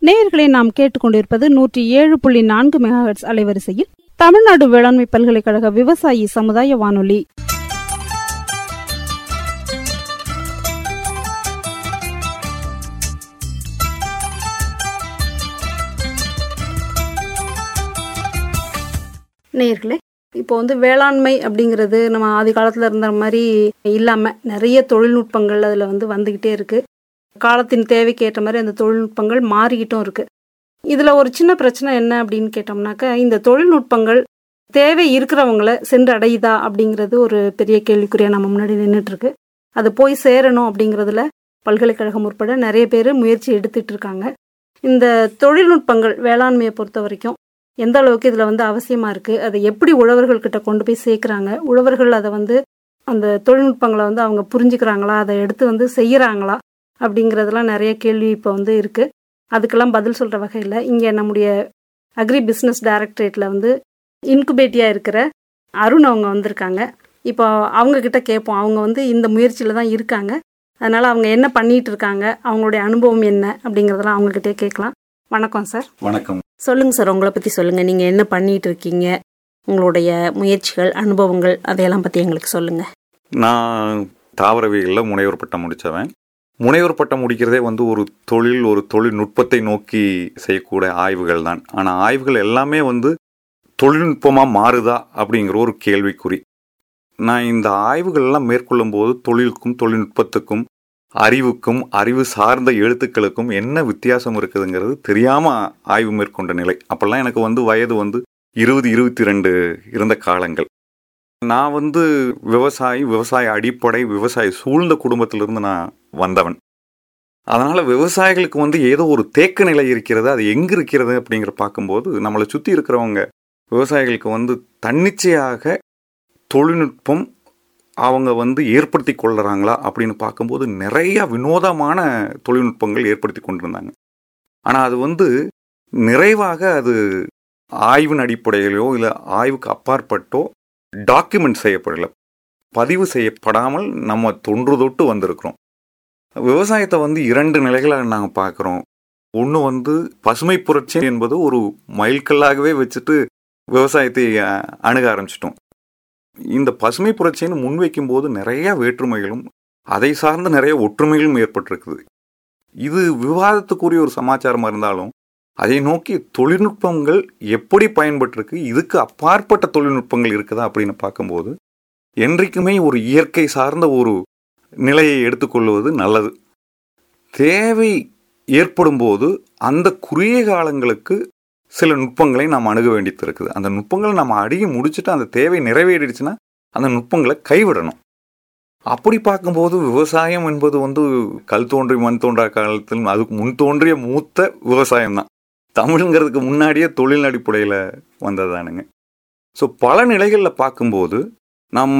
நேயர்களை நாம் கேட்டுக்கொண்டிருப்பது நூற்றி ஏழு புள்ளி நான்கு மெகாஹெட்ஸ் அலைவரிசையில் தமிழ்நாடு வேளாண்மை பல்கலைக்கழக விவசாயி சமுதாய வானொலி நேயர்களே இப்போ வந்து வேளாண்மை அப்படிங்கிறது நம்ம ஆதி காலத்தில் இருந்த மாதிரி இல்லாமல் நிறைய தொழில்நுட்பங்கள் அதில் வந்து வந்துக்கிட்டே இருக்குது காலத்தின் தேவைக்கு ஏற்ற மாதிரி அந்த தொழில்நுட்பங்கள் மாறிக்கிட்டும் இருக்குது இதில் ஒரு சின்ன பிரச்சனை என்ன அப்படின்னு கேட்டோம்னாக்கா இந்த தொழில்நுட்பங்கள் தேவை இருக்கிறவங்கள சென்று அடையுதா அப்படிங்கிறது ஒரு பெரிய கேள்விக்குறியாக நம்ம முன்னாடி நின்றுட்டுருக்கு அது போய் சேரணும் அப்படிங்கிறதுல பல்கலைக்கழகம் உட்பட நிறைய பேர் முயற்சி எடுத்துட்டு இருக்காங்க இந்த தொழில்நுட்பங்கள் வேளாண்மையை பொறுத்த வரைக்கும் எந்த அளவுக்கு இதில் வந்து அவசியமாக இருக்குது அதை எப்படி உழவர்கள்கிட்ட கொண்டு போய் சேர்க்குறாங்க உழவர்கள் அதை வந்து அந்த தொழில்நுட்பங்களை வந்து அவங்க புரிஞ்சுக்கிறாங்களா அதை எடுத்து வந்து செய்கிறாங்களா அப்படிங்கிறதெல்லாம் நிறைய கேள்வி இப்போ வந்து இருக்குது அதுக்கெல்லாம் பதில் சொல்கிற வகையில் இங்கே நம்முடைய அக்ரி பிஸ்னஸ் டைரக்டரேட்டில் வந்து இன்குபேட்டியாக இருக்கிற அருண் அவங்க வந்திருக்காங்க இப்போ அவங்கக்கிட்ட கேட்போம் அவங்க வந்து இந்த முயற்சியில் தான் இருக்காங்க அதனால் அவங்க என்ன பண்ணிட்டு இருக்காங்க அவங்களுடைய அனுபவம் என்ன அப்படிங்கிறதெல்லாம் அவங்கக்கிட்டே கேட்கலாம் வணக்கம் சார் வணக்கம் சொல்லுங்க சார் உங்களை பற்றி சொல்லுங்க நீங்க என்ன பண்ணிட்டு இருக்கீங்க உங்களுடைய முயற்சிகள் அனுபவங்கள் அதையெல்லாம் பற்றி எங்களுக்கு சொல்லுங்க நான் தாவரவியலில் முனைவர் பட்டம் முடித்தவன் முனைவர் பட்டம் முடிக்கிறதே வந்து ஒரு தொழில் ஒரு தொழில்நுட்பத்தை நோக்கி செய்யக்கூடிய ஆய்வுகள் தான் ஆனால் ஆய்வுகள் எல்லாமே வந்து தொழில்நுட்பமாக மாறுதா அப்படிங்கிற ஒரு கேள்விக்குறி நான் இந்த ஆய்வுகள்லாம் மேற்கொள்ளும் போது தொழிலுக்கும் தொழில்நுட்பத்துக்கும் அறிவுக்கும் அறிவு சார்ந்த எழுத்துக்களுக்கும் என்ன வித்தியாசம் இருக்குதுங்கிறது தெரியாமல் ஆய்வு மேற்கொண்ட நிலை அப்போல்லாம் எனக்கு வந்து வயது வந்து இருபது இருபத்தி ரெண்டு இருந்த காலங்கள் நான் வந்து விவசாயி விவசாய அடிப்படை விவசாய சூழ்ந்த குடும்பத்திலிருந்து நான் வந்தவன் அதனால் விவசாயிகளுக்கு வந்து ஏதோ ஒரு தேக்க நிலை இருக்கிறது அது எங்கே இருக்கிறது அப்படிங்கிற பார்க்கும்போது நம்மளை சுற்றி இருக்கிறவங்க விவசாயிகளுக்கு வந்து தன்னிச்சையாக தொழில்நுட்பம் அவங்க வந்து ஏற்படுத்தி கொள்ளுறாங்களா அப்படின்னு பார்க்கும்போது நிறைய வினோதமான தொழில்நுட்பங்கள் ஏற்படுத்தி கொண்டிருந்தாங்க ஆனால் அது வந்து நிறைவாக அது ஆய்வின் அடிப்படையிலோ இல்லை ஆய்வுக்கு அப்பாற்பட்டோ டாக்குமெண்ட் செய்யப்படலை பதிவு செய்யப்படாமல் நம்ம தொன்று தொட்டு வந்திருக்கிறோம் விவசாயத்தை வந்து இரண்டு நிலைகளாக நாங்கள் பார்க்குறோம் ஒன்று வந்து பசுமை புரட்சி என்பது ஒரு மைல்கல்லாகவே வச்சுட்டு விவசாயத்தை அஹ், அணுக ஆரம்பிச்சிட்டோம் இந்த பசுமை புரட்சின்னு முன்வைக்கும் போது நிறைய வேற்றுமைகளும் அதை சார்ந்த நிறைய ஒற்றுமைகளும் ஏற்பட்டிருக்குது இது விவாதத்துக்குரிய ஒரு சமாச்சாரமாக இருந்தாலும் அதை நோக்கி தொழில்நுட்பங்கள் எப்படி பயன்பட்டிருக்கு இதுக்கு அப்பாற்பட்ட தொழில்நுட்பங்கள் இருக்குதா அப்படின்னு பார்க்கும்போது என்றைக்குமே ஒரு இயற்கை சார்ந்த ஒரு நிலையை எடுத்துக்கொள்வது நல்லது தேவை ஏற்படும் போது அந்த குறுகிய காலங்களுக்கு சில நுட்பங்களை நாம் அணுக வேண்டியது இருக்குது அந்த நுட்பங்களை நம்ம அடிய முடிச்சுட்டு அந்த தேவை நிறைவேறிடுச்சுன்னா அந்த நுட்பங்களை கைவிடணும் அப்படி பார்க்கும்போது விவசாயம் என்பது வந்து கல் தோன்றி மண் தோன்றா காலத்தில் அதுக்கு முன் தோன்றிய மூத்த விவசாயம் தான் தமிழுங்கிறதுக்கு முன்னாடியே தொழில் அடிப்படையில் வந்ததானுங்க ஸோ பல நிலைகளில் பார்க்கும்போது நம்ம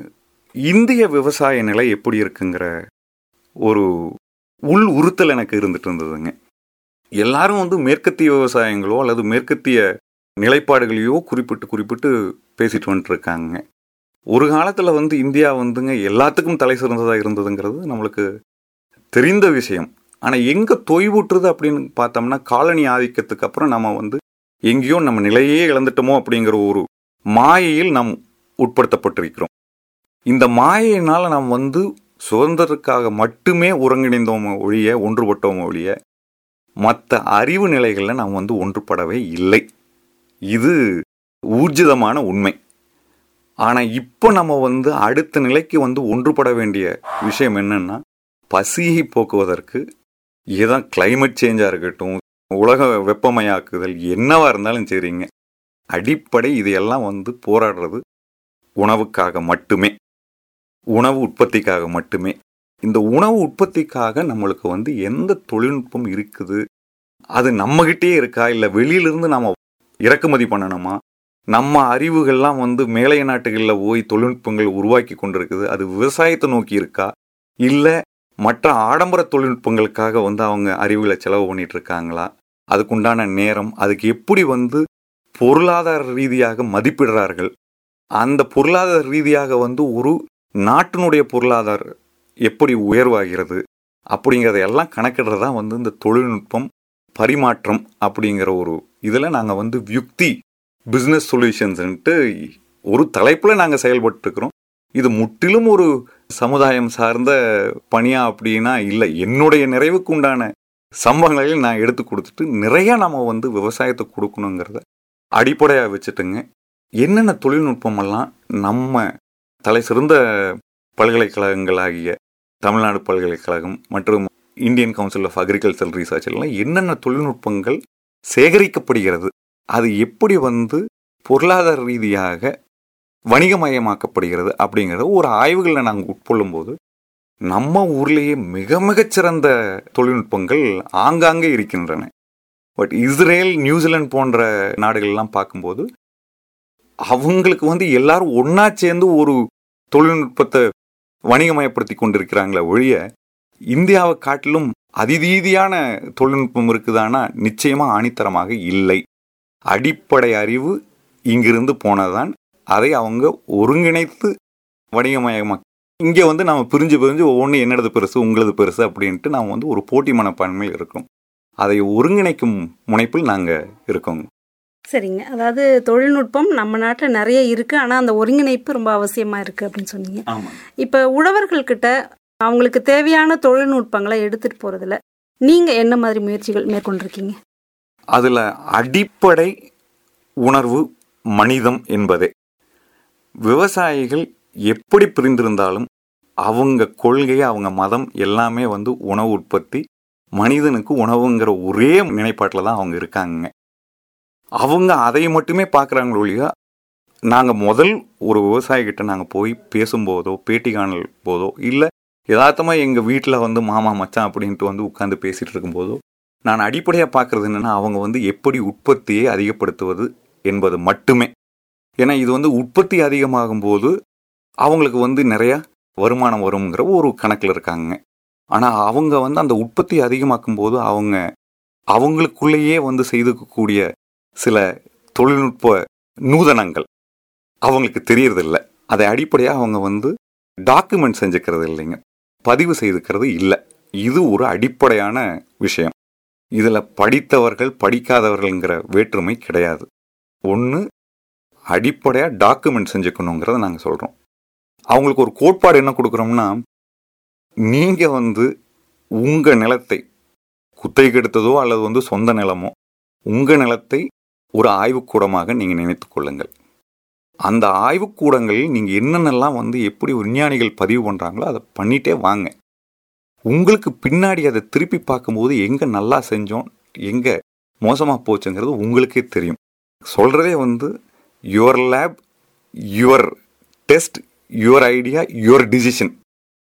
இந்திய விவசாய நிலை எப்படி இருக்குங்கிற ஒரு உள் உறுத்தல் எனக்கு இருந்துட்டு இருந்ததுங்க எல்லாரும் வந்து மேற்கத்திய விவசாயங்களோ அல்லது மேற்கத்திய நிலைப்பாடுகளையோ குறிப்பிட்டு குறிப்பிட்டு பேசிட்டு வந்துட்டு இருக்காங்க ஒரு காலத்தில் வந்து இந்தியா வந்துங்க எல்லாத்துக்கும் தலை சிறந்ததாக இருந்ததுங்கிறது நம்மளுக்கு தெரிந்த விஷயம் ஆனால் எங்கே தொய்வுற்றுது அப்படின்னு பார்த்தோம்னா காலனி ஆதிக்கத்துக்கு அப்புறம் நம்ம வந்து எங்கேயோ நம்ம நிலையே இழந்துட்டோமோ அப்படிங்கிற ஒரு மாயையில் நாம் உட்படுத்தப்பட்டிருக்கிறோம் இந்த மாயையினால் நாம் வந்து சுதந்திரத்துக்காக மட்டுமே ஒருங்கிணைந்தோம் ஒழிய ஒன்றுபட்டோம் ஒழிய மற்ற அறிவு நிலைகளில் நாம் வந்து ஒன்றுபடவே இல்லை இது ஊர்ஜிதமான உண்மை ஆனால் இப்போ நம்ம வந்து அடுத்த நிலைக்கு வந்து ஒன்றுபட வேண்டிய விஷயம் என்னன்னா பசியை போக்குவதற்கு ஏதான் கிளைமேட் சேஞ்சாக இருக்கட்டும் உலக வெப்பமயாக்குதல் என்னவா இருந்தாலும் சரிங்க அடிப்படை இதையெல்லாம் வந்து போராடுறது உணவுக்காக மட்டுமே உணவு உற்பத்திக்காக மட்டுமே இந்த உணவு உற்பத்திக்காக நம்மளுக்கு வந்து எந்த தொழில்நுட்பம் இருக்குது அது நம்மகிட்டே இருக்கா இல்லை வெளியிலிருந்து நம்ம இறக்குமதி பண்ணணுமா நம்ம அறிவுகள்லாம் வந்து மேலைய நாட்டுகளில் போய் தொழில்நுட்பங்கள் உருவாக்கி கொண்டிருக்குது அது விவசாயத்தை நோக்கி இருக்கா இல்லை மற்ற ஆடம்பர தொழில்நுட்பங்களுக்காக வந்து அவங்க அறிவுகளை செலவு பண்ணிட்டு இருக்காங்களா அதுக்குண்டான நேரம் அதுக்கு எப்படி வந்து பொருளாதார ரீதியாக மதிப்பிடுறார்கள் அந்த பொருளாதார ரீதியாக வந்து ஒரு நாட்டினுடைய பொருளாதாரம் எப்படி உயர்வாகிறது அப்படிங்கிறதையெல்லாம் கணக்கிடுறது தான் வந்து இந்த தொழில்நுட்பம் பரிமாற்றம் அப்படிங்கிற ஒரு இதில் நாங்கள் வந்து யுக்தி பிஸ்னஸ் சொல்யூஷன்ஸ்ன்ட்டு ஒரு தலைப்பில் நாங்கள் செயல்பட்டு இருக்கிறோம் இது முற்றிலும் ஒரு சமுதாயம் சார்ந்த பணியா அப்படின்னா இல்லை என்னுடைய நிறைவுக்கு உண்டான சம்பவங்களையும் நான் எடுத்து கொடுத்துட்டு நிறைய நம்ம வந்து விவசாயத்தை கொடுக்கணுங்கிறத அடிப்படையாக வச்சுட்டுங்க என்னென்ன தொழில்நுட்பமெல்லாம் நம்ம தலை சிறந்த பல்கலைக்கழகங்களாகிய தமிழ்நாடு பல்கலைக்கழகம் மற்றும் Indian council of agriculture research எல்லாம் என்னென்ன தொழில்நுட்பங்கள் சேகரிக்கப்படுகிறது அது எப்படி வந்து பொருளாதார ரீதியாக வணிகமயமாக்கப்படுகிறது அப்படிங்கிறத ஒரு ஆய்வுகளை நாங்கள் உட்கொள்ளும் போது நம்ம ஊர்லேயே மிக மிகச்சிறந்த தொழில்நுட்பங்கள் ஆங்காங்கே இருக்கின்றன பட் இஸ்ரேல் நியூசிலாந்து போன்ற நாடுகள்லாம் பார்க்கும்போது அவங்களுக்கு வந்து எல்லாரும் ஒன்றா சேர்ந்து ஒரு தொழில்நுட்பத்தை வணிகமயப்படுத்தி கொண்டிருக்கிறாங்களே ஒழிய இந்தியாவை காட்டிலும் அதிதீதியான தொழில்நுட்பம் இருக்குதானா நிச்சயமாக ஆணித்தரமாக இல்லை அடிப்படை அறிவு இங்கிருந்து போனதான் அதை அவங்க ஒருங்கிணைத்து வணிகமயமாக இங்கே வந்து நம்ம பிரிஞ்சு பிரிஞ்சு ஒவ்வொன்று என்னது பெருசு உங்களது பெருசு அப்படின்ட்டு நாம் வந்து ஒரு போட்டி மனப்பான்மையில் இருக்கோம் அதை ஒருங்கிணைக்கும் முனைப்பில் நாங்கள் இருக்கோங்க சரிங்க அதாவது தொழில்நுட்பம் நம்ம நாட்டில் நிறைய இருக்குது ஆனால் அந்த ஒருங்கிணைப்பு ரொம்ப அவசியமாக இருக்குது அப்படின்னு சொன்னீங்க ஆமாம் இப்போ உழவர்கள்கிட்ட அவங்களுக்கு தேவையான தொழில்நுட்பங்களை எடுத்துகிட்டு போகிறதுல நீங்கள் என்ன மாதிரி முயற்சிகள் மேற்கொண்டிருக்கீங்க அதில் அடிப்படை உணர்வு மனிதம் என்பதே விவசாயிகள் எப்படி பிரிந்திருந்தாலும் அவங்க கொள்கை அவங்க மதம் எல்லாமே வந்து உணவு உற்பத்தி மனிதனுக்கு உணவுங்கிற ஒரே நிலைப்பாட்டில் தான் அவங்க இருக்காங்க அவங்க அதை மட்டுமே பார்க்குறாங்களோ ஒழிய நாங்கள் முதல் ஒரு விவசாயிகிட்ட நாங்கள் போய் பேசும்போதோ பேட்டி காணல் போதோ இல்லை யதார்த்தமாக எங்கள் வீட்டில் வந்து மாமா மச்சான் அப்படின்ட்டு வந்து உட்காந்து பேசிகிட்டு இருக்கும்போதோ நான் அடிப்படையாக பார்க்குறது என்னென்னா அவங்க வந்து எப்படி உற்பத்தியை அதிகப்படுத்துவது என்பது மட்டுமே ஏன்னா இது வந்து உற்பத்தி அதிகமாகும் போது அவங்களுக்கு வந்து நிறையா வருமானம் வருங்கிற ஒரு கணக்கில் இருக்காங்க ஆனால் அவங்க வந்து அந்த உற்பத்தி அதிகமாக்கும் போது அவங்க அவங்களுக்குள்ளேயே வந்து செய்துக்கக்கூடிய சில தொழில்நுட்ப நூதனங்கள் அவங்களுக்கு தெரியறதில்ல அதை அடிப்படையாக அவங்க வந்து டாக்குமெண்ட் செஞ்சுக்கிறது இல்லைங்க பதிவு செய்துக்கிறது இல்லை இது ஒரு அடிப்படையான விஷயம் இதில் படித்தவர்கள் படிக்காதவர்கள்ங்கிற வேற்றுமை கிடையாது ஒன்று அடிப்படையாக டாக்குமெண்ட் செஞ்சுக்கணுங்கிறத நாங்கள் சொல்கிறோம் அவங்களுக்கு ஒரு கோட்பாடு என்ன கொடுக்குறோம்னா நீங்கள் வந்து உங்கள் நிலத்தை குத்தகைக்கு எடுத்ததோ அல்லது வந்து சொந்த நிலமோ உங்கள் நிலத்தை ஒரு ஆய்வுக்கூடமாக நீங்கள் நினைத்து கொள்ளுங்கள் அந்த ஆய்வுக்கூடங்களில் நீங்கள் என்னென்னலாம் வந்து எப்படி விஞ்ஞானிகள் பதிவு பண்ணுறாங்களோ அதை பண்ணிட்டே வாங்க உங்களுக்கு பின்னாடி அதை திருப்பி பார்க்கும்போது எங்கே நல்லா செஞ்சோம் எங்கே மோசமாக போச்சுங்கிறது உங்களுக்கே தெரியும் சொல்கிறதே வந்து your lab your test your idea your decision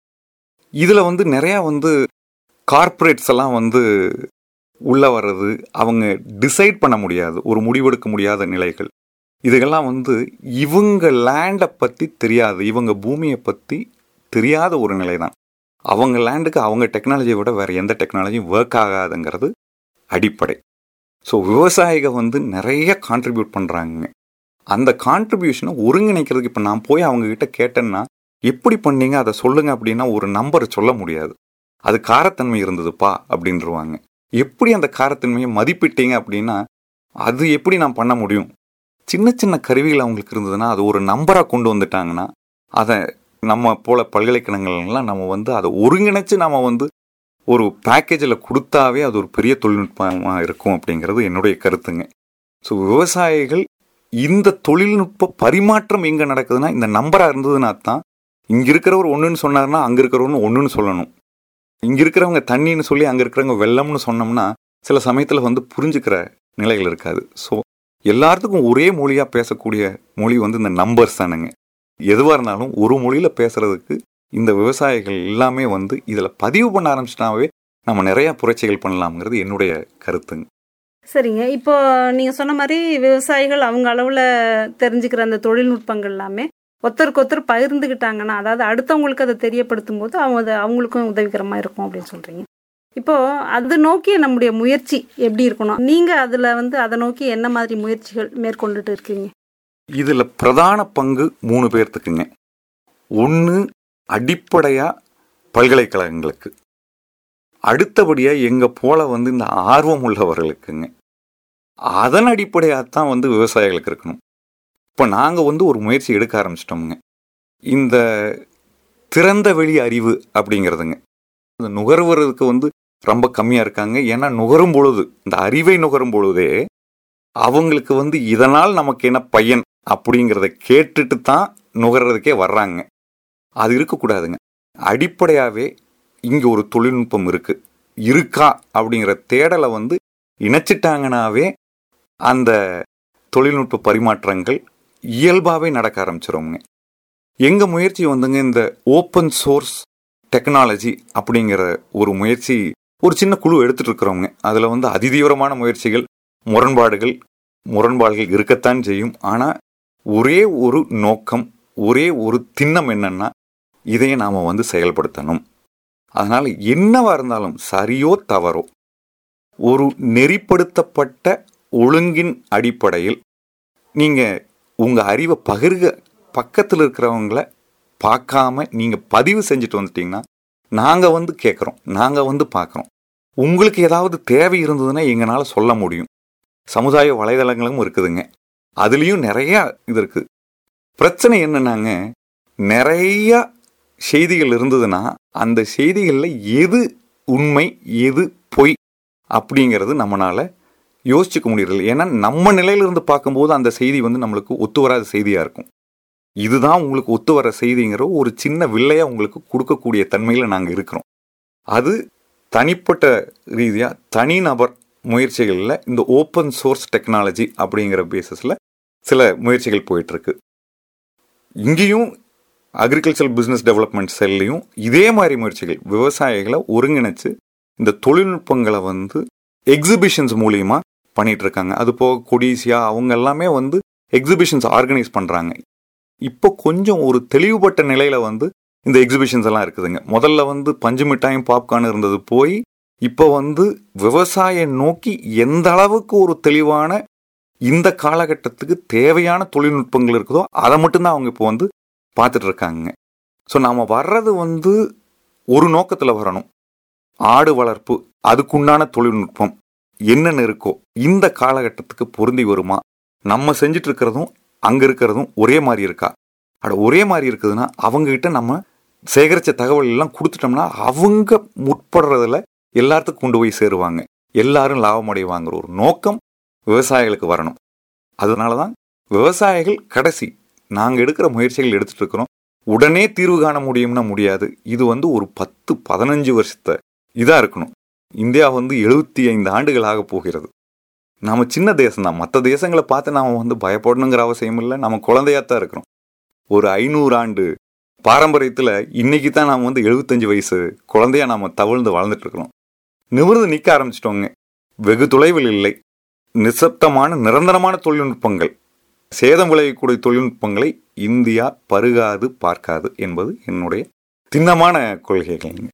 இதில் வந்து நிறையா வந்து கார்ப்பரேட்ஸ் எல்லாம் வந்து உள்ளே வர்றது அவங்க டிசைட் பண்ண முடியாது ஒரு முடிவெடுக்க முடியாத நிலைகள் இதுகெல்லாம் வந்து இவங்க லேண்டை பற்றி தெரியாது இவங்க பூமியை பற்றி தெரியாத ஒரு நிலை தான் அவங்க லேண்டுக்கு அவங்க டெக்னாலஜியை விட வேறு எந்த டெக்னாலஜியும் ஒர்க் ஆகாதுங்கிறது அடிப்படை ஸோ விவசாயிகள் வந்து நிறைய கான்ட்ரிபியூட் பண்ணுறாங்க அந்த கான்ட்ரிபியூஷனை ஒருங்கிணைக்கிறதுக்கு இப்போ நான் போய் அவங்கக்கிட்ட கேட்டேன்னா எப்படி பண்ணீங்க அதை சொல்லுங்க அப்படின்னா ஒரு நம்பரை சொல்ல முடியாது அது காரத்தன்மை இருந்ததுப்பா அப்படின்றவாங்க எப்படி அந்த காரத்தன்மையை மதிப்பிட்டீங்க அப்படின்னா அது எப்படி நான் பண்ண முடியும் சின்ன சின்ன கருவிகள் அவங்களுக்கு இருந்ததுன்னா அது ஒரு நம்பராக கொண்டு வந்துட்டாங்கன்னா அதை நம்ம போல பல்கலைக்கழகங்கள்லாம் நம்ம வந்து அதை ஒருங்கிணைச்சு நம்ம வந்து ஒரு பேக்கேஜில் கொடுத்தாவே அது ஒரு பெரிய தொழில்நுட்பமாக இருக்கும் அப்படிங்கிறது என்னுடைய கருத்துங்க ஸோ விவசாயிகள் இந்த தொழில்நுட்ப பரிமாற்றம் எங்கே நடக்குதுன்னா இந்த நம்பராக இருந்ததுன்னா தான் இங்கே இருக்கிறவர் ஒன்றுன்னு சொன்னார்னா அங்கே இருக்கிறவங்க ஒன்றுன்னு சொல்லணும் இங்கே இருக்கிறவங்க தண்ணின்னு சொல்லி அங்கே இருக்கிறவங்க வெள்ளம்னு சொன்னோம்னா சில சமயத்தில் வந்து புரிஞ்சுக்கிற நிலைகள் இருக்காது ஸோ எல்லாத்துக்கும் ஒரே மொழியாக பேசக்கூடிய மொழி வந்து இந்த நம்பர்ஸ் தானுங்க எதுவாக இருந்தாலும் ஒரு மொழியில் பேசுறதுக்கு இந்த விவசாயிகள் எல்லாமே வந்து இதில் பதிவு பண்ண ஆரம்பிச்சிட்டாவே நம்ம நிறையா புரட்சிகள் பண்ணலாம்ங்கிறது என்னுடைய கருத்துங்க சரிங்க இப்போ நீங்கள் சொன்ன மாதிரி விவசாயிகள் அவங்க அளவில் தெரிஞ்சுக்கிற அந்த தொழில்நுட்பங்கள் எல்லாமே ஒருத்தருக்கு ஒருத்தர் பகிர்ந்துக்கிட்டாங்கன்னா அதாவது அடுத்தவங்களுக்கு அதை தெரியப்படுத்தும் போது அவங்க அதை அவங்களுக்கும் உதவிகரமாக இருக்கும் அப்படின்னு சொல்கிறீங்க இப்போ அது நோக்கி நம்முடைய முயற்சி எப்படி இருக்கணும் நீங்கள் அதில் வந்து அதை நோக்கி என்ன மாதிரி முயற்சிகள் மேற்கொண்டுட்டு இருக்கீங்க இதில் பிரதான பங்கு மூணு பேர்த்துக்குங்க ஒன்று அடிப்படையாக பல்கலைக்கழகங்களுக்கு அடுத்தபடியாக எங்கள் போல வந்து இந்த ஆர்வம் உள்ளவர்களுக்குங்க அதன் அடிப்படையாக தான் வந்து விவசாயிகளுக்கு இருக்கணும் இப்போ நாங்கள் வந்து ஒரு முயற்சி எடுக்க ஆரம்பிச்சிட்டோமுங்க இந்த திறந்த வெளி அறிவு அப்படிங்கிறதுங்க இந்த நுகர்வருக்கு வந்து ரொம்ப கம்மியாக இருக்காங்க ஏன்னா நுகரும் பொழுது இந்த அறிவை நுகரும் பொழுதே அவங்களுக்கு வந்து இதனால் நமக்கு என்ன பயன் அப்படிங்கிறத கேட்டுட்டு தான் நுகர்றதுக்கே வர்றாங்க அது இருக்கக்கூடாதுங்க அடிப்படையாகவே இங்கே ஒரு தொழில்நுட்பம் இருக்கு இருக்கா அப்படிங்கிற தேடலை வந்து இணைச்சிட்டாங்கனாவே அந்த தொழில்நுட்ப பரிமாற்றங்கள் இயல்பாகவே நடக்க ஆரம்பிச்சிருவோங்க எங்கள் முயற்சி வந்துங்க இந்த ஓப்பன் சோர்ஸ் டெக்னாலஜி அப்படிங்கிற ஒரு முயற்சி ஒரு சின்ன குழு எடுத்துட்டு இருக்கிறவங்க அதில் வந்து அதிதீவிரமான முயற்சிகள் முரண்பாடுகள் முரண்பாடுகள் இருக்கத்தான் செய்யும் ஆனால் ஒரே ஒரு நோக்கம் ஒரே ஒரு திண்ணம் என்னன்னா இதையே நாம் வந்து செயல்படுத்தணும் அதனால் என்னவா இருந்தாலும் சரியோ தவறோ ஒரு நெறிப்படுத்தப்பட்ட ஒழுங்கின் அடிப்படையில் நீங்கள் உங்கள் அறிவை பகிர்க பக்கத்தில் இருக்கிறவங்கள பார்க்காம நீங்கள் பதிவு செஞ்சுட்டு வந்துட்டீங்கன்னா நாங்கள் வந்து கேட்குறோம் நாங்கள் வந்து பார்க்குறோம் உங்களுக்கு ஏதாவது தேவை இருந்ததுன்னா எங்களால் சொல்ல முடியும் சமுதாய வலைதளங்களும் இருக்குதுங்க அதுலேயும் நிறையா இது இருக்குது பிரச்சனை என்னன்னாங்க நிறைய செய்திகள் இருந்ததுன்னா அந்த செய்திகளில் எது உண்மை எது பொய் அப்படிங்கிறது நம்மளால் யோசிச்சுக்க முடியறதில்ல ஏன்னா நம்ம நிலையிலிருந்து பார்க்கும்போது அந்த செய்தி வந்து நம்மளுக்கு ஒத்து வராத செய்தியாக இருக்கும் இதுதான் உங்களுக்கு ஒத்து வர செய்திங்கிற ஒரு சின்ன வில்லையா உங்களுக்கு கொடுக்கக்கூடிய தன்மையில் நாங்கள் இருக்கிறோம் அது தனிப்பட்ட ரீதியாக தனிநபர் முயற்சிகளில் இந்த ஓப்பன் சோர்ஸ் டெக்னாலஜி அப்படிங்கிற பேசிஸில் சில முயற்சிகள் போயிட்டுருக்கு இங்கேயும் அக்ரிகல்ச்சர் பிஸ்னஸ் டெவலப்மெண்ட் செல்லையும் இதே மாதிரி முயற்சிகள் விவசாயிகளை ஒருங்கிணைச்சு இந்த தொழில்நுட்பங்களை வந்து எக்ஸிபிஷன்ஸ் மூலியமா பண்ணிட்டு இருக்காங்க அது போக கொடிசியா அவங்க எல்லாமே வந்து எக்ஸிபிஷன்ஸ் ஆர்கனைஸ் பண்றாங்க இப்போ கொஞ்சம் ஒரு தெளிவுபட்ட நிலையில வந்து இந்த எக்ஸிபிஷன்ஸ் எல்லாம் இருக்குதுங்க முதல்ல வந்து பஞ்சு மிட்டாயும் பாப்கார்ன் இருந்தது போய் இப்போ வந்து விவசாயம் நோக்கி எந்த அளவுக்கு ஒரு தெளிவான இந்த காலகட்டத்துக்கு தேவையான தொழில்நுட்பங்கள் இருக்குதோ அதை மட்டும்தான் அவங்க இப்போ வந்து பார்த்துட்டு இருக்காங்க ஸோ நாம் வர்றது வந்து ஒரு நோக்கத்தில் வரணும் ஆடு வளர்ப்பு அதுக்குண்டான தொழில்நுட்பம் என்னென்ன இருக்கோ இந்த காலகட்டத்துக்கு பொருந்தி வருமா நம்ம செஞ்சுட்டு இருக்கிறதும் அங்கே இருக்கிறதும் ஒரே மாதிரி இருக்கா அட ஒரே மாதிரி இருக்குதுன்னா அவங்ககிட்ட நம்ம சேகரித்த தகவல் எல்லாம் கொடுத்துட்டோம்னா அவங்க முற்படுறதுல எல்லாத்துக்கும் கொண்டு போய் சேருவாங்க எல்லாரும் லாபம் அடைவாங்கிற ஒரு நோக்கம் விவசாயிகளுக்கு வரணும் அதனால தான் விவசாயிகள் கடைசி நாங்கள் எடுக்கிற முயற்சிகள் எடுத்துட்டு இருக்கிறோம் உடனே தீர்வு காண முடியும்னா முடியாது இது வந்து ஒரு பத்து பதினஞ்சு வருஷத்தை இதாக இருக்கணும் இந்தியா வந்து எழுபத்தி ஐந்து ஆண்டுகள் ஆக போகிறது நம்ம சின்ன தேசம் தான் மற்ற தேசங்களை பார்த்து நாம் வந்து பயப்படணுங்கிற அவசியம் இல்லை நம்ம குழந்தையாத்தான் இருக்கிறோம் ஒரு ஐநூறு ஆண்டு பாரம்பரியத்தில் இன்னைக்கு தான் நாம் வந்து எழுபத்தஞ்சு வயசு குழந்தையா நாம் தவழ்ந்து வளர்ந்துட்டு இருக்கிறோம் நிமிர்ந்து நிற்க ஆரம்பிச்சிட்டோங்க வெகு தொலைவில் இல்லை நிசப்தமான நிரந்தரமான தொழில்நுட்பங்கள் சேதம் விளைவிக்கக்கூடிய தொழில்நுட்பங்களை இந்தியா பருகாது பார்க்காது என்பது என்னுடைய திண்ணமான கொள்கைகள்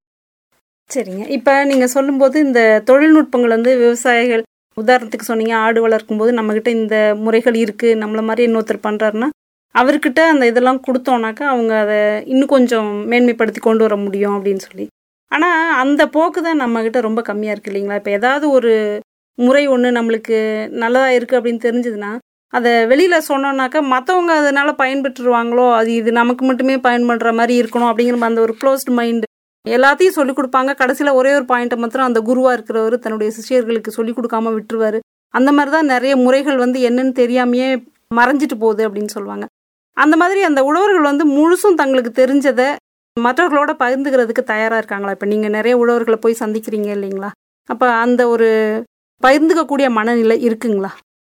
சரிங்க இப்போ நீங்கள் சொல்லும்போது இந்த தொழில்நுட்பங்கள் வந்து விவசாயிகள் உதாரணத்துக்கு சொன்னீங்க ஆடு வளர்க்கும் போது நம்மக்கிட்ட இந்த முறைகள் இருக்குது நம்மள மாதிரி இன்னொருத்தர் பண்ணுறாருன்னா அவர்கிட்ட அந்த இதெல்லாம் கொடுத்தோன்னாக்கா அவங்க அதை இன்னும் கொஞ்சம் மேன்மைப்படுத்தி கொண்டு வர முடியும் அப்படின்னு சொல்லி ஆனால் அந்த போக்கு தான் நம்மக்கிட்ட ரொம்ப கம்மியாக இருக்குது இல்லைங்களா இப்போ ஏதாவது ஒரு முறை ஒன்று நம்மளுக்கு நல்லதாக இருக்குது அப்படின்னு தெரிஞ்சதுன்னா அதை வெளியில் சொன்னோன்னாக்கா மற்றவங்க அதனால் பயன்பெற்றுருவாங்களோ அது இது நமக்கு மட்டுமே பயன்படுற மாதிரி இருக்கணும் அப்படிங்கிற அந்த ஒரு க்ளோஸ்ட் மைண்டு எல்லாத்தையும் சொல்லிக் கொடுப்பாங்க கடைசியில் ஒரே ஒரு பாயிண்ட்டை மாத்திரம் அந்த குருவாக இருக்கிறவர் தன்னுடைய சிஷியர்களுக்கு சொல்லிக் கொடுக்காம விட்டுருவாரு அந்த மாதிரி தான் நிறைய முறைகள் வந்து என்னன்னு தெரியாமையே மறைஞ்சிட்டு போகுது அப்படின்னு சொல்லுவாங்க அந்த மாதிரி அந்த உழவர்கள் வந்து முழுசும் தங்களுக்கு தெரிஞ்சதை மற்றவர்களோட பகிர்ந்துக்கிறதுக்கு தயாராக இருக்காங்களா இப்போ நீங்கள் நிறைய உழவர்களை போய் சந்திக்கிறீங்க இல்லைங்களா அப்போ அந்த ஒரு பகிர்ந்துக்கக்கூடிய மனநிலை இருக்குங்களா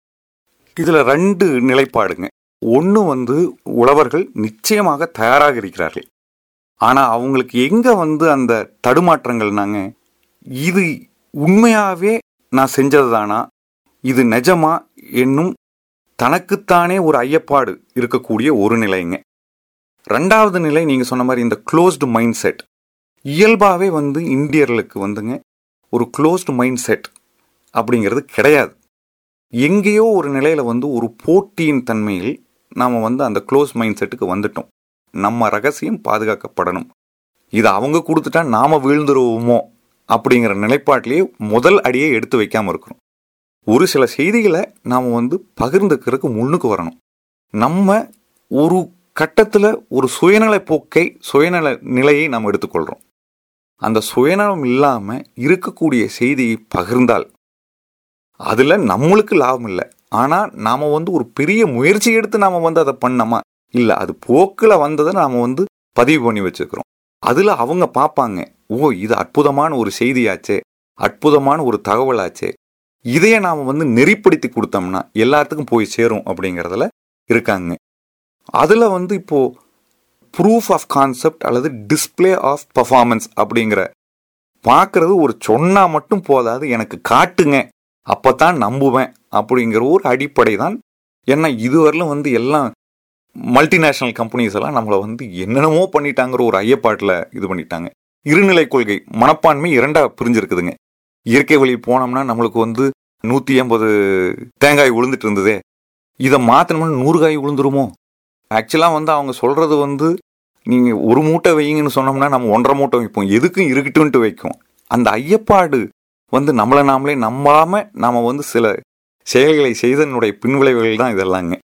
இதுல ரெண்டு நிலைப்பாடுங்க ஒன்று வந்து உழவர்கள் நிச்சயமாக தயாராக இருக்கிறார்கள் ஆனா அவங்களுக்கு எங்க வந்து அந்த தடுமாற்றங்கள்னாங்க இது உண்மையாவே நான் செஞ்சது தானா இது நிஜமா என்னும் தனக்குத்தானே ஒரு ஐயப்பாடு இருக்கக்கூடிய ஒரு நிலைங்க ரெண்டாவது நிலை நீங்க சொன்ன மாதிரி இந்த க்ளோஸ்டு மைண்ட் செட் இயல்பாகவே வந்து இந்தியர்களுக்கு வந்துங்க ஒரு க்ளோஸ்டு மைண்ட் செட் அப்படிங்கிறது கிடையாது எங்கேயோ ஒரு நிலையில வந்து ஒரு போட்டியின் தன்மையில் நாம் வந்து அந்த க்ளோஸ் மைண்ட் செட்டுக்கு வந்துட்டோம் நம்ம ரகசியம் பாதுகாக்கப்படணும் இது அவங்க கொடுத்துட்டா நாம வீழ்ந்துருவோமோ அப்படிங்கிற நிலைப்பாட்டிலேயே முதல் அடியை எடுத்து வைக்காம இருக்கிறோம் ஒரு சில செய்திகளை நாம் வந்து பகிர்ந்துக்கிறதுக்கு முன்னுக்கு வரணும் நம்ம ஒரு கட்டத்தில் ஒரு சுயநல போக்கை சுயநல நிலையை நாம் எடுத்துக்கொள்கிறோம் அந்த சுயநலம் இல்லாமல் இருக்கக்கூடிய செய்தியை பகிர்ந்தால் அதில் நம்மளுக்கு லாபம் இல்லை ஆனால் நாம் வந்து ஒரு பெரிய முயற்சி எடுத்து நாம் வந்து அதை பண்ணோமா இல்லை அது போக்கில் வந்ததை நாம் வந்து பதிவு பண்ணி வச்சுக்கிறோம் அதில் அவங்க பார்ப்பாங்க ஓ இது அற்புதமான ஒரு செய்தியாச்சே அற்புதமான ஒரு தகவலாச்சே இதையே நாம் வந்து நெறிப்படுத்தி கொடுத்தோம்னா எல்லாத்துக்கும் போய் சேரும் அப்படிங்கிறதுல இருக்காங்க அதில் வந்து இப்போ ப்ரூஃப் ஆஃப் கான்செப்ட் அல்லது டிஸ்ப்ளே ஆஃப் பர்ஃபார்மன்ஸ் அப்படிங்கிற பார்க்கறது ஒரு சொன்னா மட்டும் போதாது எனக்கு காட்டுங்க அப்பதான் நம்புவேன் அப்படிங்கிற ஒரு அடிப்படை தான் ஏன்னா இதுவரையிலும் வந்து எல்லாம் மல்டிநேஷனல் கம்பெனிஸ் எல்லாம் நம்மளை வந்து என்னென்னமோ பண்ணிட்டாங்கிற ஒரு ஐயப்பாட்டில் இது பண்ணிட்டாங்க இருநிலை கொள்கை மனப்பான்மை இரண்டா பிரிஞ்சிருக்குதுங்க இயற்கை வழி போனோம்னா நம்மளுக்கு வந்து நூற்றி எண்பது தேங்காய் விழுந்துட்டு இருந்ததே இதை மாற்றணும்னா நூறு காய் விழுந்துருமோ ஆக்சுவலாக வந்து அவங்க சொல்கிறது வந்து நீங்கள் ஒரு மூட்டை வைங்கன்னு சொன்னோம்னா நம்ம ஒன்றரை மூட்டை வைப்போம் எதுக்கும் இருக்கட்டும்ன்ட்டு வைக்கும் அந்த ஐயப்பாடு வந்து நம்மளை நாமளே நம்பாம நாம வந்து சில செயல்களை செய்தனுடைய பின்விளைவுகள் தான் இதெல்லாங்க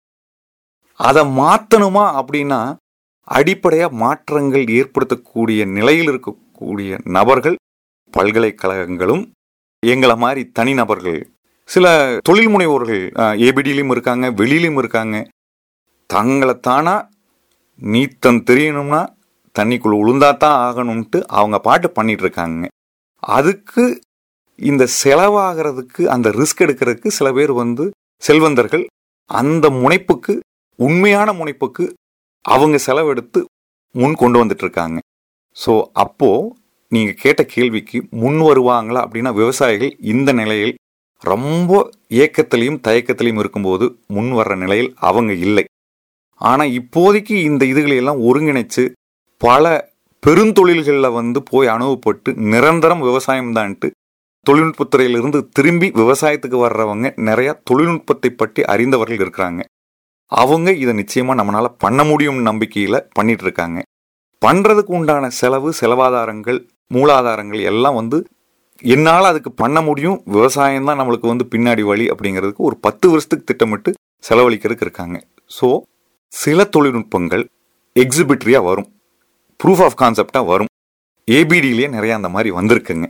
அதை மாற்றணுமா அப்படின்னா அடிப்படையாக மாற்றங்கள் ஏற்படுத்தக்கூடிய நிலையில் இருக்கக்கூடிய நபர்கள் பல்கலைக்கழகங்களும் எங்களை மாதிரி தனிநபர்கள் சில தொழில் முனைவோர்கள் ஏபிடிலையும் இருக்காங்க வெளியிலையும் இருக்காங்க தங்களை தானா நீத்தம் தெரியணும்னா தண்ணிக்குள்ள உளுந்தாத்தான் ஆகணும்ட்டு அவங்க பாட்டு பண்ணிட்டு இருக்காங்க அதுக்கு இந்த செலவாகிறதுக்கு அந்த ரிஸ்க் எடுக்கிறதுக்கு சில பேர் வந்து செல்வந்தர்கள் அந்த முனைப்புக்கு உண்மையான முனைப்புக்கு அவங்க செலவெடுத்து முன் கொண்டு வந்துட்டு இருக்காங்க ஸோ அப்போ நீங்க கேட்ட கேள்விக்கு முன் வருவாங்களா அப்படின்னா விவசாயிகள் இந்த நிலையில் ரொம்ப ஏக்கத்திலையும் தயக்கத்திலையும் இருக்கும்போது முன் வர்ற நிலையில் அவங்க இல்லை ஆனா இப்போதைக்கு இந்த இதுகளை எல்லாம் ஒருங்கிணைச்சு பல பெருந்தொழில்களில் வந்து போய் அனுபவப்பட்டு நிரந்தரம் விவசாயம் தான்ட்டு தொழில்நுட்பத்துறையிலிருந்து திரும்பி விவசாயத்துக்கு வர்றவங்க நிறைய தொழில்நுட்பத்தை பற்றி அறிந்தவர்கள் இருக்கிறாங்க அவங்க இதை நிச்சயமா நம்மளால பண்ண முடியும் நம்பிக்கையில பண்ணிட்டு இருக்காங்க பண்றதுக்கு உண்டான செலவு செலவாதாரங்கள் மூலாதாரங்கள் எல்லாம் வந்து என்னால் அதுக்கு பண்ண முடியும் விவசாயம் தான் நம்மளுக்கு வந்து பின்னாடி வழி அப்படிங்கிறதுக்கு ஒரு பத்து வருஷத்துக்கு திட்டமிட்டு செலவழிக்கிறதுக்கு இருக்காங்க ஸோ சில தொழில்நுட்பங்கள் எக்ஸிபிட்ரியா வரும் ப்ரூஃப் ஆஃப் கான்செப்டா வரும் ஏபிடியிலேயே நிறைய அந்த மாதிரி வந்திருக்குங்க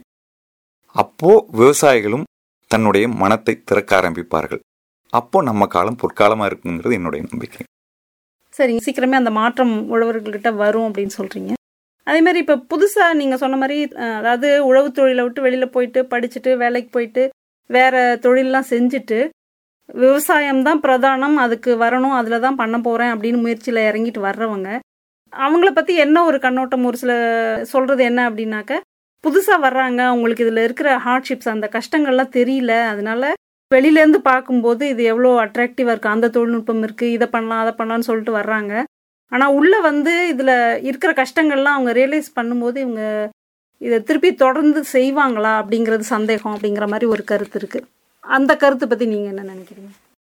அப்போ விவசாயிகளும் தன்னுடைய மனத்தை திறக்க ஆரம்பிப்பார்கள் அப்போ நம்ம காலம் பொற்காலமா இருக்குங்கிறது என்னுடைய நம்பிக்கை சரி சீக்கிரமே அந்த மாற்றம் உழவர்கள்கிட்ட வரும் அப்படின்னு சொல்றீங்க அதே மாதிரி இப்போ புதுசாக நீங்கள் சொன்ன மாதிரி அஹ், அதாவது உழவு தொழிலை விட்டு வெளியில் போயிட்டு படிச்சுட்டு வேலைக்கு போயிட்டு வேற தொழிலெலாம் செஞ்சுட்டு விவசாயம் தான் பிரதானம் அதுக்கு வரணும் அதில் தான் பண்ண போகிறேன் அப்படின்னு முயற்சியில் இறங்கிட்டு வர்றவங்க அவங்கள பற்றி என்ன ஒரு கண்ணோட்டம் ஒரு சில சொல்கிறது என்ன அப்படின்னாக்க புதுசாக வர்றாங்க அவங்களுக்கு இதில் இருக்கிற ஹார்ட்ஷிப்ஸ் அந்த கஷ்டங்கள்லாம் தெரியல அதனால வெளியிலேருந்து பார்க்கும்போது இது எவ்வளோ அட்ராக்டிவாக இருக்குது அந்த தொழில்நுட்பம் இருக்குது இதை பண்ணலாம் அதை பண்ணலாம்னு சொல்லிட்டு வர்றாங்க ஆனால் உள்ளே வந்து இதில் இருக்கிற கஷ்டங்கள்லாம் அவங்க ரியலைஸ் பண்ணும்போது இவங்க இதை திருப்பி தொடர்ந்து செய்வாங்களா அப்படிங்கிறது சந்தேகம் அப்படிங்கிற மாதிரி ஒரு கருத்து இருக்குது அந்த கருத்தை பற்றி நீங்கள் என்ன நினைக்கிறீங்க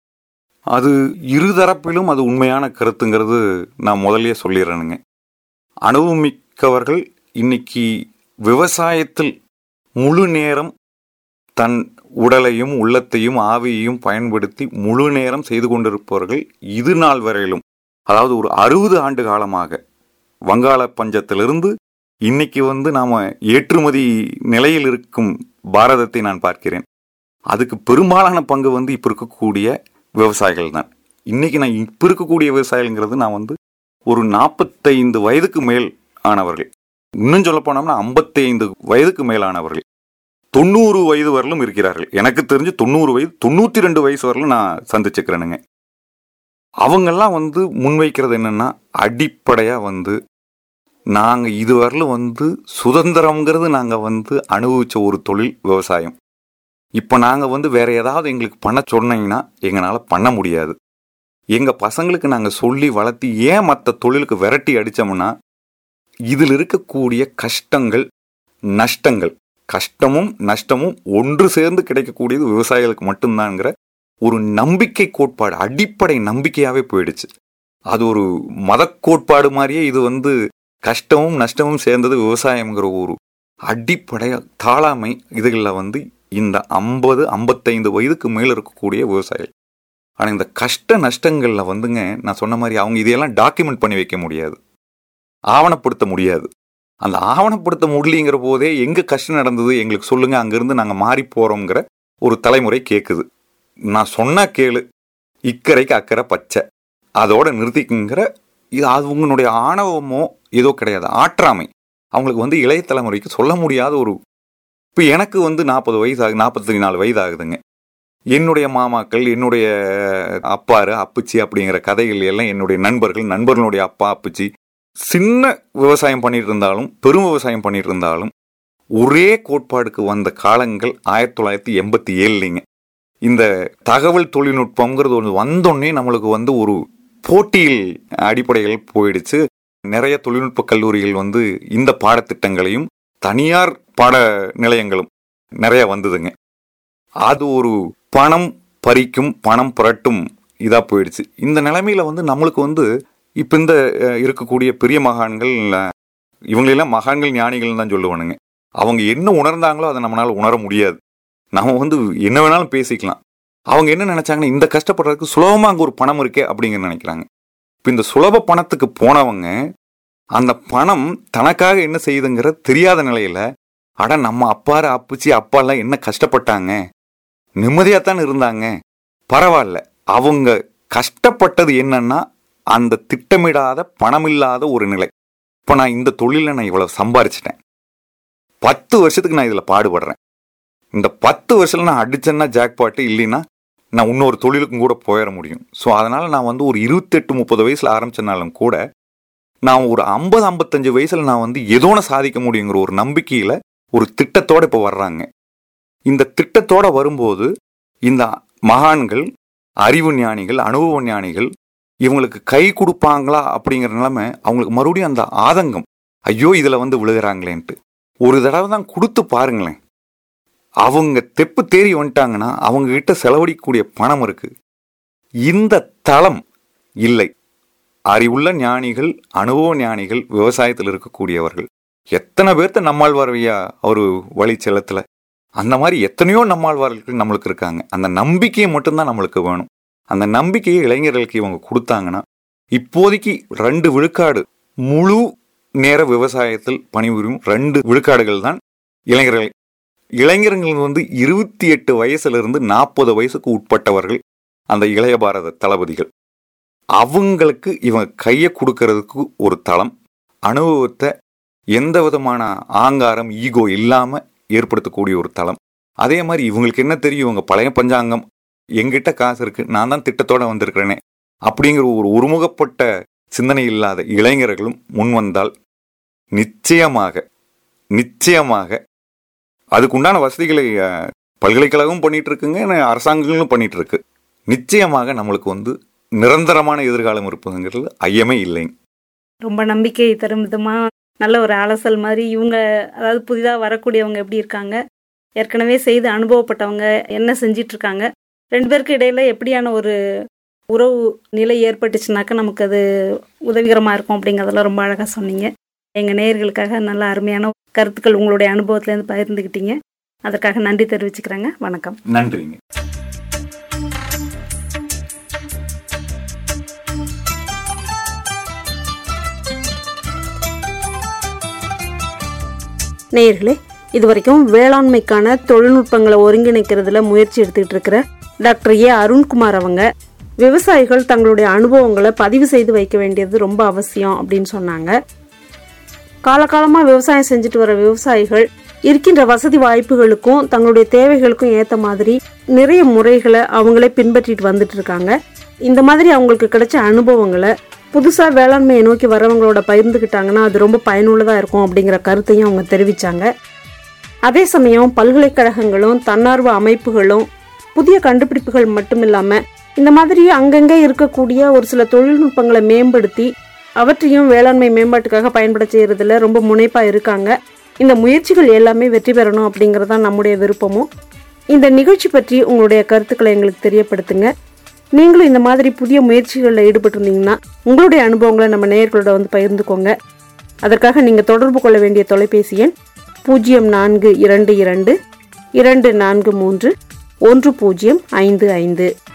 அது இருதரப்பிலும் அது உண்மையான கருத்துங்கிறது நான் முதல்லயே சொல்லிடுறேனுங்க அனுபவமிக்கவர்கள் இன்னைக்கு விவசாயத்தில் முழு நேரம் தன் உடலையும் உள்ளத்தையும் ஆவியையும் பயன்படுத்தி முழு நேரம் செய்து கொண்டிருப்பவர்கள் இது நாள் வரையிலும் அதாவது ஒரு அறுபது ஆண்டு காலமாக வங்காள பஞ்சத்திலிருந்து இன்னைக்கு வந்து நாம ஏற்றுமதி நிலையில் இருக்கும் பாரதத்தை நான் பார்க்கிறேன் அதுக்கு பெரும்பாலான பங்கு வந்து இப்ப இருக்கக்கூடிய விவசாயிகள் தான் இன்னைக்கு நான் இப்ப இருக்கக்கூடிய விவசாயிகள்ங்கிறது நான் வந்து ஒரு நாற்பத்தைந்து வயதுக்கு மேல் ஆனவர்கள் இன்னும் சொல்ல போனோம்னா ஐம்பத்தைந்து வயதுக்கு மேலானவர்கள் தொண்ணூறு வயது வரலும் இருக்கிறார்கள் எனக்கு தெரிஞ்சு தொண்ணூறு வயது தொண்ணூத்தி ரெண்டு வயசு வரலும் நான் சந்திச்சுக்கிறேனுங்க அவங்கெல்லாம் வந்து முன்வைக்கிறது என்னன்னா அடிப்படையா வந்து நாங்க இதுவரையிலும் வந்து சுதந்திரம்ங்கிறது நாங்க வந்து அனுபவிச்ச ஒரு தொழில் விவசாயம் இப்போ நாங்க வந்து வேற ஏதாவது எங்களுக்கு பண்ண சொன்னீங்கன்னா எங்களால பண்ண முடியாது எங்க பசங்களுக்கு நாங்க சொல்லி வளர்த்தி ஏன் மற்ற தொழிலுக்கு விரட்டி அடிச்சோம்னா இதில் இருக்கக்கூடிய கஷ்டங்கள் நஷ்டங்கள் கஷ்டமும் நஷ்டமும் ஒன்று சேர்ந்து கிடைக்கக்கூடியது விவசாயிகளுக்கு மட்டும்தான்ங்கிற ஒரு நம்பிக்கை கோட்பாடு அடிப்படை நம்பிக்கையாவே போயிடுச்சு அது ஒரு மத கோட்பாடு மாதிரியே இது வந்து கஷ்டமும் நஷ்டமும் சேர்ந்தது விவசாயம்ங்கிற ஒரு அடிப்படையாக தாளாமை இதுகளில் வந்து இந்த ஐம்பது ஐம்பத்தைந்து வயதுக்கு மேலே இருக்கக்கூடிய விவசாயிகள் ஆனால் இந்த கஷ்ட நஷ்டங்களில் வந்துங்க நான் சொன்ன மாதிரி அவங்க இதையெல்லாம் டாக்குமெண்ட் பண்ணி வைக்க முடியாது ஆவணப்படுத்த முடியாது அந்த ஆவணப்படுத்த முடியலைங்கிற போதே எங்கே கஷ்டம் நடந்தது எங்களுக்கு சொல்லுங்கள் அங்கேருந்து நாங்கள் மாறி போகிறோங்கிற ஒரு தலைமுறை கேட்குது நான் சொன்னா கேளு இக்கரைக்கு அக்கறை பச்சை அதோட நிறுத்திக்குங்கிற இது அவங்களுடைய ஆணவமோ ஏதோ கிடையாது ஆற்றாமை அவங்களுக்கு வந்து இளைய தலைமுறைக்கு சொல்ல முடியாத ஒரு இப்போ எனக்கு வந்து நாற்பது வயசு ஆகுது நாற்பத்தி நாலு வயது ஆகுதுங்க என்னுடைய மாமாக்கள் என்னுடைய அப்பாரு அப்புச்சி அப்படிங்கிற கதைகள் எல்லாம் என்னுடைய நண்பர்கள் நண்பர்களுடைய அப்பா அப்புச்சி சின்ன விவசாயம் பண்ணிட்டு இருந்தாலும் பெரும் விவசாயம் பண்ணிட்டு இருந்தாலும் ஒரே கோட்பாடுக்கு வந்த காலங்கள் ஆயிரத்தி தொள்ளாயிரத்தி எண்பத்தி ஏழுலிங்க இந்த தகவல் தொழில்நுட்பம்ங்கிறது ஒன்று வந்தோடனே நம்மளுக்கு வந்து ஒரு போட்டியில் அடிப்படைகள் போயிடுச்சு நிறைய தொழில்நுட்ப கல்லூரிகள் வந்து இந்த பாடத்திட்டங்களையும் தனியார் பாட நிலையங்களும் நிறைய வந்ததுங்க அது ஒரு பணம் பறிக்கும் பணம் புரட்டும் இதா போயிடுச்சு இந்த நிலைமையில வந்து நம்மளுக்கு வந்து இப்ப இந்த அஹ், இருக்கக்கூடிய பெரிய மகான்கள் அஹ், இவங்களெல்லாம் மகான்கள் ஞானிகள் தான் சொல்லுவானுங்க அவங்க என்ன உணர்ந்தாங்களோ அதை நம்மளால உணர முடியாது நம்ம வந்து என்ன வேணாலும் பேசிக்கலாம் அவங்க என்ன நினைச்சாங்கன்னா இந்த கஷ்டப்படுறதுக்கு சுலபமா அங்க ஒரு பணம் இருக்கே அப்படிங்கிற நினைக்கிறாங்க இப்ப இந்த சுலப பணத்துக்கு போனவங்க அந்த பணம் தனக்காக என்ன செய்யுதுங்கிற தெரியாத நிலையில அட நம்ம அப்பாரு அப்புச்சி அப்பாலாம் என்ன கஷ்டப்பட்டாங்க நிம்மதியாத்தான் இருந்தாங்க பரவாயில்ல அவங்க கஷ்டப்பட்டது என்னன்னா அந்த திட்டமிடாத பணமில்லாத ஒரு நிலை இப்போ நான் இந்த தொழிலில் நான் இவ்வளவு சம்பாரிச்சிட்டேன் பத்து வருஷத்துக்கு நான் இதில் பாடுபடுறேன் இந்த பத்து வருஷத்துல நான் அடிச்சேன்னா ஜாக்பாட்டு இல்லைன்னா நான் இன்னொரு தொழிலுக்கும் கூட போயிட முடியும் ஸோ அதனால நான் வந்து ஒரு இருபத்தெட்டு முப்பது வயசுல ஆரம்பிச்சனாலும் கூட நான் ஒரு ஐம்பது ஐம்பத்தஞ்சு வயசுல நான் வந்து ஏதோன சாதிக்க முடியுங்கிற ஒரு நம்பிக்கையில ஒரு திட்டத்தோட இப்போ வர்றாங்க இந்த திட்டத்தோட வரும்போது இந்த மகான்கள் அறிவு ஞானிகள் அனுபவ ஞானிகள் இவங்களுக்கு கை கொடுப்பாங்களா அப்படிங்கிற நிலைமை அவங்களுக்கு மறுபடியும் அந்த ஆதங்கம் ஐயோ இதுல வந்து விழுகிறாங்களேன்ட்டு ஒரு தடவை தான் கொடுத்து பாருங்களேன் அவங்க தெப்பு தேறி வந்துட்டாங்கன்னா அவங்க கிட்ட செலவழிக்கக்கூடிய பணம் இருக்கு இந்த தளம் இல்லை அறிவுள்ள ஞானிகள் அனுபவ ஞானிகள் விவசாயத்தில் இருக்கக்கூடியவர்கள் எத்தனை பேர்த்த நம்மாழ்வார்வையா ஒரு வழி செல்லத்துல அந்த மாதிரி எத்தனையோ நம்மாழ்வார்கள் நம்மளுக்கு இருக்காங்க அந்த நம்பிக்கையை மட்டும்தான் நம்மளுக்கு வேணும் அந்த நம்பிக்கையை இளைஞர்களுக்கு இவங்க கொடுத்தாங்கன்னா இப்போதைக்கு ரெண்டு விழுக்காடு முழு நேர விவசாயத்தில் பணிபுரியும் ரெண்டு விழுக்காடுகள் தான் இளைஞர்கள் இளைஞர்கள் வந்து இருபத்தி எட்டு வயசுல இருந்து நாற்பது வயசுக்கு உட்பட்டவர்கள் அந்த இளைய பாரத தளபதிகள் அவங்களுக்கு இவங்க கையை கொடுக்கறதுக்கு ஒரு தளம் அனுபவத்தை எந்த விதமான ஆங்காரம் ஈகோ இல்லாம ஏற்படுத்தக்கூடிய ஒரு தளம் அதே மாதிரி இவங்களுக்கு என்ன தெரியும் இவங்க பழைய பஞ்சாங்கம் எங்கிட்ட காசு இருக்கு நான் தான் திட்டத்தோட வந்திருக்கிறேனே அப்படிங்கிற ஒரு ஒருமுகப்பட்ட சிந்தனை இல்லாத இளைஞர்களும் முன் வந்தால் நிச்சயமாக நிச்சயமாக அதுக்குண்டான வசதிகளை அஹ், பல்கலைக்கழகமும் பண்ணிட்டு இருக்குங்க அரசாங்கங்களும் பண்ணிட்டு இருக்கு நிச்சயமாக நம்மளுக்கு வந்து நிரந்தரமான எதிர்காலம் இருப்பதுங்கிறது ஐயமே இல்லைங்க ரொம்ப நம்பிக்கை தரும் விதமாக நல்ல ஒரு அலசல் மாதிரி இவங்க அதாவது புதிதாக வரக்கூடியவங்க எப்படி இருக்காங்க ஏற்கனவே செய்து அனுபவப்பட்டவங்க என்ன செஞ்சிட்டு இருக்காங்க ரெண்டு பேருக்கு இடையில எப்படியான ஒரு உறவு நிலை ஏற்பட்டுச்சுனாக்கா நமக்கு அது உதவிகரமாக இருக்கும் அப்படிங்கிறதெல்லாம் ரொம்ப அழகாக சொன்னீங்க எங்கள் நேயர்களுக்காக நல்ல அருமையான கருத்துக்கள் உங்களுடைய அனுபவத்துலேருந்து பகிர்ந்துக்கிட்டீங்க அதற்காக நன்றி தெரிவிச்சுக்கிறேங்க வணக்கம் நன்றிங்க நேயர்களே இதுவரைக்கும் வேளாண்மைக்கான தொழில்நுட்பங்களை ஒருங்கிணைக்கிறதுல முயற்சி எடுத்துக்கிட்டு இருக்கிற டாக்டர் ஏ அருண்குமார் அவங்க விவசாயிகள் தங்களுடைய அனுபவங்களை பதிவு செய்து வைக்க வேண்டியது ரொம்ப அவசியம் அப்படின்னு சொன்னாங்க காலகாலமாக விவசாயம் செஞ்சுட்டு வர விவசாயிகள் இருக்கின்ற வசதி வாய்ப்புகளுக்கும் தங்களுடைய தேவைகளுக்கும் ஏற்ற மாதிரி நிறைய முறைகளை அவங்களே பின்பற்றிட்டு வந்துட்டு இருக்காங்க இந்த மாதிரி அவங்களுக்கு கிடைச்ச அனுபவங்களை புதுசாக வேளாண்மையை நோக்கி வரவங்களோட பகிர்ந்துக்கிட்டாங்கன்னா அது ரொம்ப பயனுள்ளதாக இருக்கும் அப்படிங்கிற கருத்தையும் அவங்க தெரிவித்தாங்க அதே சமயம் பல்கலைக்கழகங்களும் தன்னார்வ அமைப்புகளும் புதிய கண்டுபிடிப்புகள் மட்டும் இல்லாமல் இந்த மாதிரி அங்கங்கே இருக்கக்கூடிய ஒரு சில தொழில்நுட்பங்களை மேம்படுத்தி அவற்றையும் வேளாண்மை மேம்பாட்டுக்காக பயன்பட செய்யறதுல ரொம்ப முனைப்பாக இருக்காங்க இந்த முயற்சிகள் எல்லாமே வெற்றி பெறணும் அப்படிங்கிறது தான் நம்முடைய விருப்பமும் இந்த நிகழ்ச்சி பற்றி உங்களுடைய கருத்துக்களை எங்களுக்கு தெரியப்படுத்துங்க நீங்களும் இந்த மாதிரி புதிய முயற்சிகளில் ஈடுபட்டிருந்தீங்கன்னா உங்களுடைய அனுபவங்களை நம்ம நேயர்களோட வந்து பகிர்ந்துக்கோங்க அதற்காக நீங்கள் தொடர்பு கொள்ள வேண்டிய தொலைபேசி எண் பூஜ்ஜியம் நான்கு இரண்டு இரண்டு இரண்டு நான்கு மூன்று ஒன்று பூஜ்ஜியம் ஐந்து ஐந்து